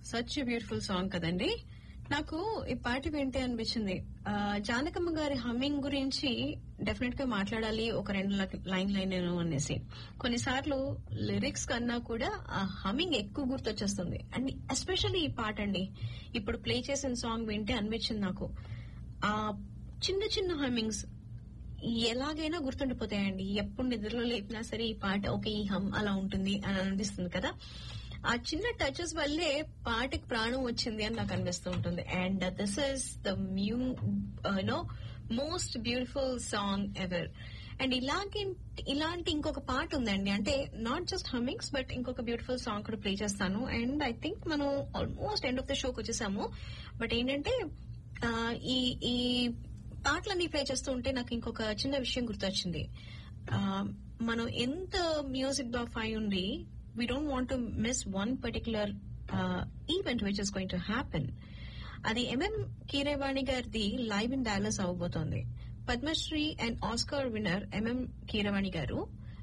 such beautiful song కదండి నాకు ఈ పాట వింటే అనిపించింది ఆ, జానకమ్మ గారి హమ్మింగ్ గురించి డెఫినెట్ గా మాట్లాడాలి ఒక రెండు లైన్ లైన్ అనేసి కొన్నిసార్లు లిరిక్స్ కన్నా కూడా ఆ హమ్మింగ్ ఎక్కువ గుర్తొచ్చేస్తుంది అండ్ ఎస్పెషల్లీ ఈ పాట అండి ఇప్పుడు ప్లే చేసిన సాంగ్ వింటే అనిపించింది నాకు ఆ చిన్న చిన్న హమ్మింగ్స్ ఎలాగైనా గుర్తుండిపోతాయండి ఎప్పుడు నిద్రలో లేపినా సరే ఈ పాట ఓకే ఈ హమ్ అలా ఉంటుంది అని అనిపిస్తుంది కదా ఆ చిన్న టచెస్ వల్లే పాటకి ప్రాణం వచ్చింది అని నాకు అనిపిస్తూ ఉంటుంది అండ్ దిస్ ఇస్ ద మ్యూ no most beautiful song ever and ఇలాంటి ఇలాంటి ఇంకొక పాట ఉందండి అంటే నాట్ జస్ట్ హమ్మింగ్స్ బట్ ఇంకొక బ్యూటిఫుల్ సాంగ్ కూడా ప్లే చేస్తాను అండ్ ఐ థింక్ మనం ఆల్మోస్ట్ ఎండ్ ఆఫ్ ద షోకి వచ్చేసాము బట్ ఏంటంటే ఆ, ఈ ఈ పాటలన్నీ ప్లే చేస్తూ ఉంటే నాకు ఇంకొక చిన్న విషయం గుర్తొచ్చింది ఆ, మనం ఎంత మ్యూజిక్ బాఫ్ అయి ఉండి we don't want to miss one particular event which is going to happen అది ఎంఎం కీరేవాణి గారిది లైవ్ ఇన్ డాలస్ అవ్వబోతోంది Padma Shri and Oscar winner MM Keeravani garu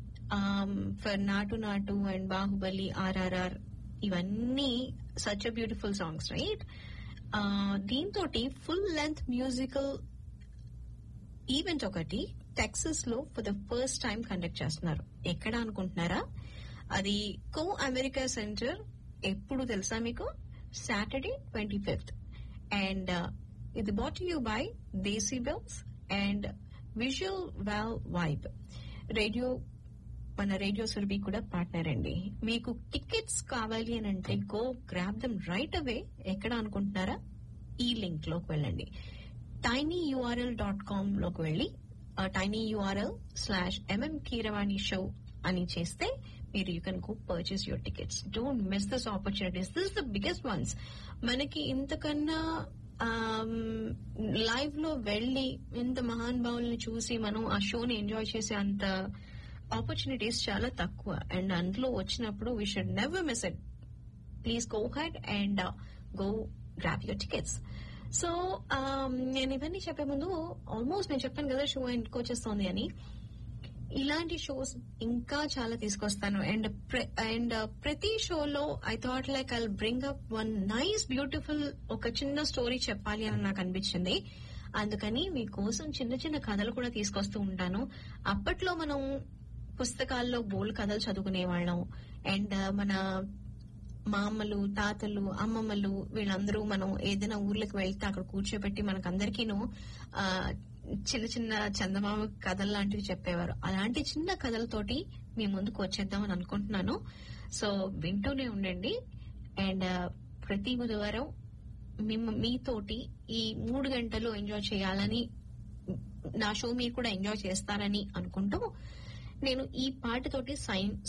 for Naatu Naatu and Baahubali RRR ఇవన్నీ such a beautiful songs right దీంతో full length musical event ఒకటి Texas లో for the first time conduct చేస్తున్నారు ఎక్కడ అనుకుంటున్నారా అది కో అమెరికా సెంటర్ ఎప్పుడు తెలుసా మీకు సాటర్డే ట్వంటీ ఫిఫ్త్ అండ్ ఇది brought you by decibels and visual wall vibe radio మన రేడియో సురభి కూడా పార్ట్నర్ అండి మీకు టికెట్స్ కావాలి అని అంటే go grab them right away ఎక్కడ అనుకుంటున్నారా ఈ లింక్ లోకి వెళ్ళండి టైనీ యూఆర్ఎల్ డాట్ కామ్ లోకి వెళ్ళి tiny URL slash MM Keeravani show అని చేస్తే మీరు you can go purchase your tickets don't miss this opportunities this the biggest ones మనకి ఇంతకన్నా లైవ్ లో వెళ్ళి ఇంత మహానుభావుల్ని చూసి మనం ఆ షోని ఎంజాయ్ చేసే అంత ఆపర్చునిటీస్ చాలా తక్కువ అండ్ అందులో వచ్చినప్పుడు we should never miss it please go head and go grab your tickets so నేను ఇవన్నీ చెప్పే ముందు ఆల్మోస్ట్ నేను చెప్పాను కదా షో ఎండ్కి వచ్చేస్తోంది అని ఇలాంటి షోస్ ఇంకా చాలా తీసుకొస్తాను అండ్ అండ్ ప్రతి షోలో I thought like I bring up one nice beautiful ఒక చిన్న స్టోరీ చెప్పాలి అని నాకు అనిపించింది అందుకని మీకోసం చిన్న చిన్న కథలు కూడా తీసుకొస్తూ ఉంటాను అప్పట్లో మనం పుస్తకాల్లో బోల్ కథలు చదువుకునే వాళ్ళం అండ్ మన మా అమ్మలు తాతలు అమ్మమ్మలు వీళ్ళందరూ మనం ఏదైనా ఊర్లకు వెళ్తే అక్కడ కూర్చోబెట్టి మనకందరికీను ఆ చిన్న చిన్న చందమామ కథలు లాంటివి చెప్పేవారు అలాంటి చిన్న కథలతోటి మీ ముందుకు వచ్చేద్దాం అని అనుకుంటున్నాను సో వింటూనే ఉండండి అండ్ ప్రతి బుధవారం మిమ్మ మీతోటి ఈ మూడు గంటలు ఎంజాయ్ చేయాలని నా షో మీరు కూడా ఎంజాయ్ చేస్తారని అనుకుంటూ నేను ఈ పాటతోటి సైన్